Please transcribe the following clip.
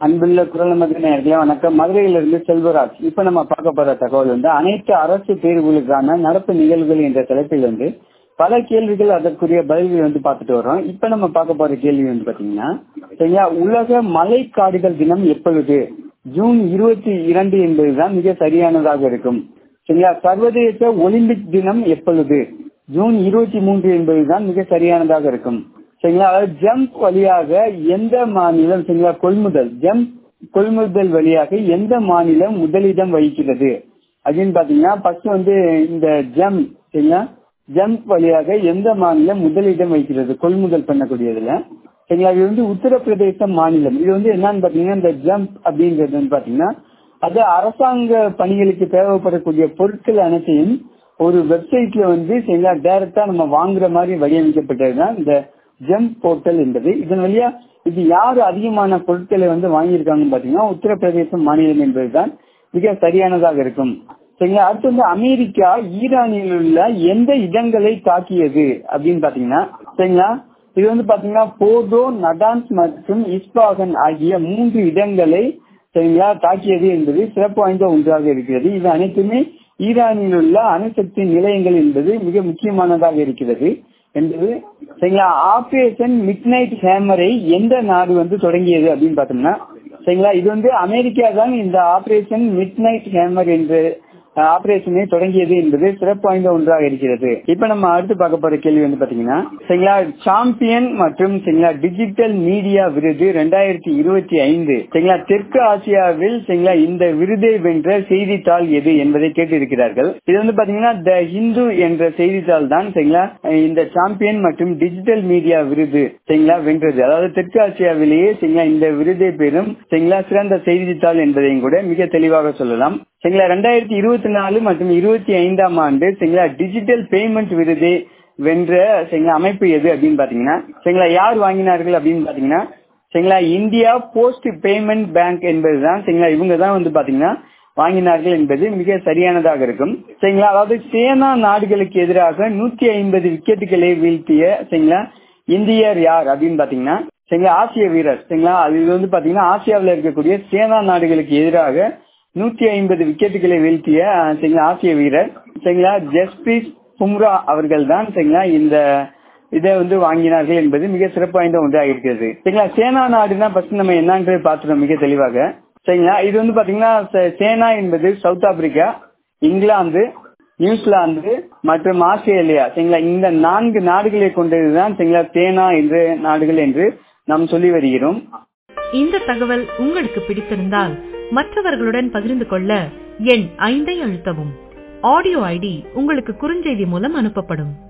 அன்புள்ள குரல் மதுரை நேர்களே வணக்கம் மதுரையிலிருந்து செல்வராஜ் இப்ப நம்ம பார்க்க போற தகவல் வந்து அனைத்து அரசு தேர்வுகளுக்கான நடப்பு நிகழ்வுகள் என்ற தலைப்பில் வந்து பல கேள்விகள் அதற்குரிய பதில்கள் வந்து பார்த்துட்டு வரோம் இப்ப நம்ம பார்க்க போற கேள்வி வந்து பாத்தீங்கன்னா சரிங்களா உலக மலைக்காடுகள் தினம் எப்பொழுது ஜூன் இருபத்தி இரண்டு என்பதுதான் மிக சரியானதாக இருக்கும் சரிங்களா சர்வதேச ஒலிம்பிக் தினம் எப்பொழுது ஜூன் இருபத்தி மூன்று என்பதுதான் மிக சரியானதாக இருக்கும் சரிங்களா அதாவது ஜம்ப் வழியாக எந்த மாநிலம் சரிங்களா கொள்முதல் ஜம்ப் கொள்முதல் வழியாக எந்த மாநிலம் முதலிடம் வகிக்கிறது அப்படின்னு பாத்தீங்கன்னா ஃபர்ஸ்ட் வந்து இந்த ஜம்ப் சரிங்களா ஜம்ப் வழியாக எந்த மாநிலம் முதலிடம் வகிக்கிறது கொள்முதல் பண்ணக்கூடியதுல சரிங்களா இது வந்து உத்தரப்பிரதேச மாநிலம் இது வந்து என்னன்னு பாத்தீங்கன்னா இந்த ஜம்ப் அப்படின்றது வந்து பாத்தீங்கன்னா அது அரசாங்க பணிகளுக்கு தேவைப்படக்கூடிய பொருட்கள் அனைத்தையும் ஒரு வெப்சைட்ல வந்து சரிங்களா டைரக்டா நம்ம வாங்குற மாதிரி வடிவமைக்கப்பட்டதுதான் இந்த ஜெம் போர்ட்டல் என்பது இதன் வழியா இது யாரு அதிகமான பொருட்களை வந்து வாங்கியிருக்காங்கன்னு பாத்தீங்கன்னா உத்தரப்பிரதேச மாநிலம் என்பதுதான் மிக சரியானதாக இருக்கும் சரிங்களா அடுத்து வந்து அமெரிக்கா ஈரானில் உள்ள எந்த இடங்களை தாக்கியது அப்படின்னு பாத்தீங்கன்னா சரிங்களா இது வந்து பாத்தீங்கன்னா போதோ நடான்ஸ் மற்றும் இஸ்பாகன் ஆகிய மூன்று இடங்களை சரிங்களா தாக்கியது என்பது சிறப்பு வாய்ந்த ஒன்றாக இருக்கிறது இது அனைத்துமே ஈரானில் உள்ள அணுசக்தி நிலையங்கள் என்பது மிக முக்கியமானதாக இருக்கிறது என்பது சரிங்களா ஆபரேஷன் மிட் நைட் ஹேமரை எந்த நாடு வந்து தொடங்கியது அப்படின்னு பார்த்தோம்னா சரிங்களா இது வந்து அமெரிக்கா தான் இந்த ஆபரேஷன் மிட் நைட் ஹேமர் என்று ஆபரேஷனை தொடங்கியது என்பது சிறப்பு வாய்ந்த ஒன்றாக இருக்கிறது இப்ப நம்ம அடுத்து பார்க்க போற கேள்வி வந்து பாத்தீங்கன்னா சரிங்களா சாம்பியன் மற்றும் சரிங்களா டிஜிட்டல் மீடியா விருது ரெண்டாயிரத்தி இருபத்தி ஐந்து சரிங்களா தெற்கு ஆசியாவில் சரிங்களா இந்த விருதை வென்ற செய்தித்தாள் எது என்பதை கேட்டிருக்கிறார்கள் இது வந்து பாத்தீங்கன்னா த ஹிந்து என்ற செய்தித்தாள் தான் சரிங்களா இந்த சாம்பியன் மற்றும் டிஜிட்டல் மீடியா விருது சரிங்களா வென்றது அதாவது தெற்கு ஆசியாவிலேயே சரிங்களா இந்த விருதை பெறும் சரிங்களா சிறந்த செய்தித்தாள் என்பதையும் கூட மிக தெளிவாக சொல்லலாம் சரிங்களா ரெண்டாயிரத்தி இருபத்தி நாலு மற்றும் இருபத்தி ஐந்தாம் ஆண்டு சரிங்களா டிஜிட்டல் பேமெண்ட் விருது வென்ற சரிங்களா அமைப்பு எது அப்படின்னு பாத்தீங்கன்னா சரிங்களா யார் வாங்கினார்கள் அப்படின்னு பாத்தீங்கன்னா சரிங்களா இந்தியா போஸ்ட் பேமெண்ட் பேங்க் என்பதுதான் சரிங்களா இவங்க தான் வந்து பாத்தீங்கன்னா வாங்கினார்கள் என்பது மிக சரியானதாக இருக்கும் சரிங்களா அதாவது சேனா நாடுகளுக்கு எதிராக நூத்தி ஐம்பது விக்கெட்டுகளை வீழ்த்திய சரிங்களா இந்தியர் யார் அப்படின்னு பாத்தீங்கன்னா சரிங்களா ஆசிய வீரர் சரிங்களா அது வந்து பாத்தீங்கன்னா ஆசியாவில் இருக்கக்கூடிய சேனா நாடுகளுக்கு எதிராக நூத்தி ஐம்பது விக்கெட்டுகளை வீழ்த்திய சரிங்களா ஆசிய வீரர் சரிங்களா ஜஸ்பிரீத் பும்ரா அவர்கள் தான் சரிங்களா இந்த இதை வந்து வாங்கினார்கள் என்பது மிக சிறப்பு வாய்ந்த ஒன்றாக இருக்கிறது சரிங்களா சேனா நாடுனா ஃபர்ஸ்ட் நம்ம என்னன்றது பார்த்துட்டோம் மிக தெளிவாக சரிங்களா இது வந்து பாத்தீங்கன்னா சேனா என்பது சவுத் ஆப்பிரிக்கா இங்கிலாந்து நியூசிலாந்து மற்றும் ஆஸ்திரேலியா சரிங்களா இந்த நான்கு நாடுகளை கொண்டதுதான் சரிங்களா சேனா என்ற நாடுகள் என்று நாம் சொல்லி வருகிறோம் இந்த தகவல் உங்களுக்கு பிடித்திருந்தால் மற்றவர்களுடன் பகிர்ந்து கொள்ள எண் ஐந்தை அழுத்தவும் ஆடியோ ஐடி உங்களுக்கு குறுஞ்செய்தி மூலம் அனுப்பப்படும்